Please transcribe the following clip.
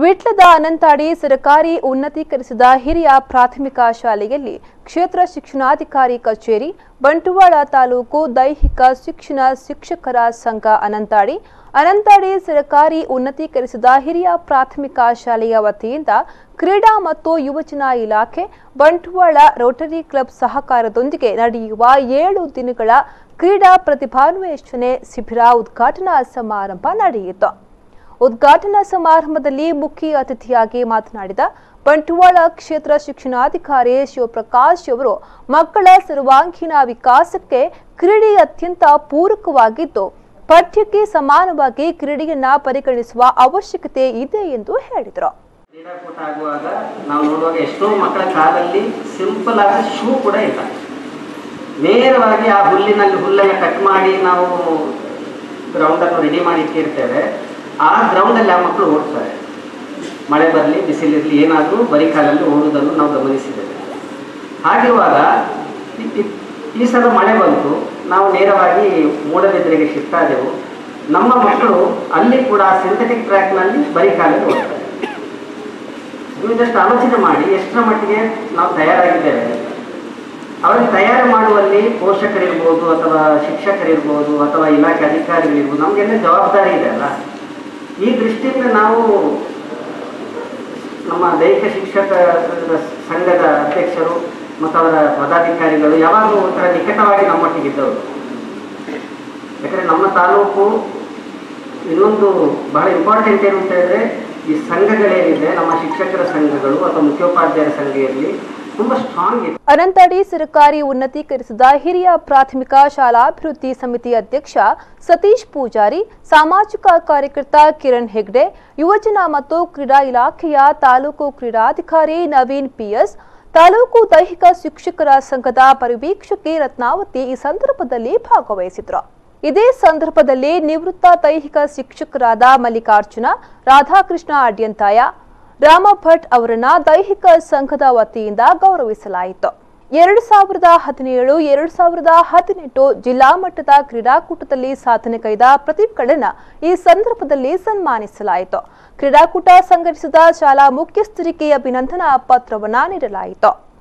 ವಿಟ್ಲದ ಅನಂತಾಡಿ ಸರ್ಕಾರಿ ಉನ್ನತೀಕರಿಸಿದ ಹಿರಿಯ ಪ್ರಾಥಮಿಕ ಶಾಲೆಯಲ್ಲಿ ಕ್ಷೇತ್ರ ಶಿಕ್ಷಣಾಧಿಕಾರಿ ಕಚೇರಿ ಬಂಟ್ವಾಳ ತಾಲೂಕು ದೈಹಿಕ ಶಿಕ್ಷಣ ಶಿಕ್ಷಕರ ಸಂಘ ಅನಂತಾಡಿ ಅನಂತಾಡಿ ಸರ್ಕಾರಿ ಉನ್ನತೀಕರಿಸಿದ ಹಿರಿಯ ಪ್ರಾಥಮಿಕ ಶಾಲೆಯ ವತಿಯಿಂದ ಕ್ರೀಡಾ ಮತ್ತು ಯುವಜನ ಇಲಾಖೆ ಬಂಟ್ವಾಳ ರೋಟರಿ ಕ್ಲಬ್ ಸಹಕಾರದೊಂದಿಗೆ ನಡೆಯುವ ಏಳು ದಿನಗಳ ಕ್ರೀಡಾ ಪ್ರತಿಭಾನ್ವೇಷಣೆ ಶಿಬಿರ ಉದ್ಘಾಟನಾ ಸಮಾರಂಭ ನಡೆಯಿತು ಉದ್ಘಾಟನಾ ಸಮಾರಂಭದಲ್ಲಿ ಮುಖ್ಯ ಅತಿಥಿಯಾಗಿ ಮಾತನಾಡಿದ ಬಂಟ್ವಾಳ ಕ್ಷೇತ್ರ ಶಿಕ್ಷಣಾಧಿಕಾರಿ ಶಿವಪ್ರಕಾಶ್ ಅವರು ಮಕ್ಕಳ ಸರ್ವಾಂಗೀಣ ವಿಕಾಸಕ್ಕೆ ಕ್ರೀಡೆ ಅತ್ಯಂತ ಪೂರಕವಾಗಿದ್ದು ಪಠ್ಯಕ್ಕೆ ಸಮಾನವಾಗಿ ಕ್ರೀಡೆಯನ್ನ ಪರಿಗಣಿಸುವ ಅವಶ್ಯಕತೆ ಇದೆ ಎಂದು ಹೇಳಿದರು ಕ್ರೀಡಾಕೂಟ ಆಗುವಾಗ ನಾವು ನೋಡುವಾಗ ಎಷ್ಟೋ ಮಕ್ಕಳ ಕಾಲಲ್ಲಿ ಸಿಂಪಲ್ ಆದ ಶೂ ಕೂಡ ಇಲ್ಲ ನೇರವಾಗಿ ಆ ಹುಲ್ಲಿನಲ್ಲಿ ಹುಲ್ಲನ್ನು ಕಟ್ ಮಾಡಿ ನಾವು ಗ್ರೌಂಡನ್ನು ರೆಡಿ ಮಾಡಿ ಇಟ್ಟಿರ್ತೇವೆ ಆ ಗ್ರೌಂಡಲ್ಲಿ ಆ ಮಕ್ಕಳು ಓಡ್ತಾರೆ ಮಳೆ ಬರಲಿ ಬಿಸಿಲಿರಲಿ ಏನಾದರೂ ಬರೀ ಕಾಲಲ್ಲಿ ಓಡುವುದನ್ನು ನಾವು ಗಮನಿಸಿದ್ದೇವೆ ಹಾಗಿರುವಾಗ ಈ- ಈ- ಈ ಸಲ ಮಳೆ ಬಂತು ನಾವು ನೇರವಾಗಿ ಮೂಡಬಿದ್ರೆಗೆ ಶಿಫ್ಟ್ ಆದೆವು ನಮ್ಮ ಮಕ್ಕಳು ಅಲ್ಲಿ ಕೂಡ ಸಿಂಥೆಟಿಕ್ ಟ್ರ್ಯಾಕ್ನಲ್ಲಿ ಬರೀ ಕಾಲಲ್ಲಿ ಓಡ್ತಾರೆ ನೀವು ಜಸ್ಟ್ ಆಲೋಚನೆ ಮಾಡಿ ಎಷ್ಟರ ಮಟ್ಟಿಗೆ ನಾವು ತಯಾರಾಗಿದ್ದೇವೆ ಅವರಿಗೆ ತಯಾರು ಮಾಡುವಲ್ಲಿ ಪೋಷಕರಿರ್ಬೋದು ಅಥವಾ ಶಿಕ್ಷಕರಿರ್ಬೋದು ಅಥವಾ ಇಲಾಖೆ ಅಧಿಕಾರಿಗಳಿರ್ಬೋದು ನಮಗೆಲ್ಲ ಜವಾಬ್ದಾರಿ ಇದೆ ಅಲ್ಲ ಈ ದೃಷ್ಟಿಯಿಂದ ನಾವು ನಮ್ಮ ದೈಹಿಕ ಶಿಕ್ಷಕರ ಸಂಘದ ಅಧ್ಯಕ್ಷರು ಮತ್ತು ಅವರ ಪದಾಧಿಕಾರಿಗಳು ಯಾವಾಗಲೂ ಒಂಥರ ನಿಕಟವಾಗಿ ನಮ್ಮೊಟ್ಟಿಗಿದ್ದವರು ಯಾಕಂದರೆ ನಮ್ಮ ತಾಲೂಕು ಇನ್ನೊಂದು ಬಹಳ ಇಂಪಾರ್ಟೆಂಟ್ ಏನು ಅಂತ ಹೇಳಿದ್ರೆ ಈ ಸಂಘಗಳೇನಿದೆ ನಮ್ಮ ಶಿಕ್ಷಕರ ಸಂಘಗಳು ಅಥವಾ ಮುಖ್ಯೋಪಾಧ್ಯಾಯರ ಸಂಘ ಇರಲಿ ತುಂಬ ಸ್ಟ್ರಾಂಗ್ ಇದೆ ಅನಂತಾಡಿ ಸರ್ಕಾರಿ ಉನ್ನತೀಕರಿಸಿದ ಹಿರಿಯ ಪ್ರಾಥಮಿಕ ಶಾಲಾಭಿವೃದ್ಧಿ ಸಮಿತಿ ಅಧ್ಯಕ್ಷ ಸತೀಶ್ ಪೂಜಾರಿ ಸಾಮಾಜಿಕ ಕಾರ್ಯಕರ್ತ ಕಿರಣ್ ಹೆಗ್ಡೆ ಯುವಜನ ಮತ್ತು ಕ್ರೀಡಾ ಇಲಾಖೆಯ ತಾಲೂಕು ಕ್ರೀಡಾಧಿಕಾರಿ ನವೀನ್ ಪಿಎಸ್ ತಾಲೂಕು ದೈಹಿಕ ಶಿಕ್ಷಕರ ಸಂಘದ ಪರಿವೀಕ್ಷಕಿ ರತ್ನಾವತಿ ಈ ಸಂದರ್ಭದಲ್ಲಿ ಭಾಗವಹಿಸಿದ್ರು ಇದೇ ಸಂದರ್ಭದಲ್ಲಿ ನಿವೃತ್ತ ದೈಹಿಕ ಶಿಕ್ಷಕರಾದ ಮಲ್ಲಿಕಾರ್ಜುನ ರಾಧಾಕೃಷ್ಣ ಅಡ್ಯಂತಾಯ ರಾಮ ಭಟ್ ಅವರನ್ನ ದೈಹಿಕ ಸಂಘದ ವತಿಯಿಂದ ಗೌರವಿಸಲಾಯಿತು ಎರಡು ಸಾವಿರದ ಹದಿನೇಳು ಎರಡು ಸಾವಿರದ ಹದಿನೆಂಟು ಜಿಲ್ಲಾ ಮಟ್ಟದ ಕ್ರೀಡಾಕೂಟದಲ್ಲಿ ಸಾಧನೆ ಕೈದ ಪ್ರತಿಭೆಗಳನ್ನ ಈ ಸಂದರ್ಭದಲ್ಲಿ ಸನ್ಮಾನಿಸಲಾಯಿತು ಕ್ರೀಡಾಕೂಟ ಸಂಘಟಿಸಿದ ಶಾಲಾ ಮುಖ್ಯಸ್ಥರಿಗೆ ಅಭಿನಂದನಾ ಪತ್ರವನ್ನ ನೀಡಲಾಯಿತು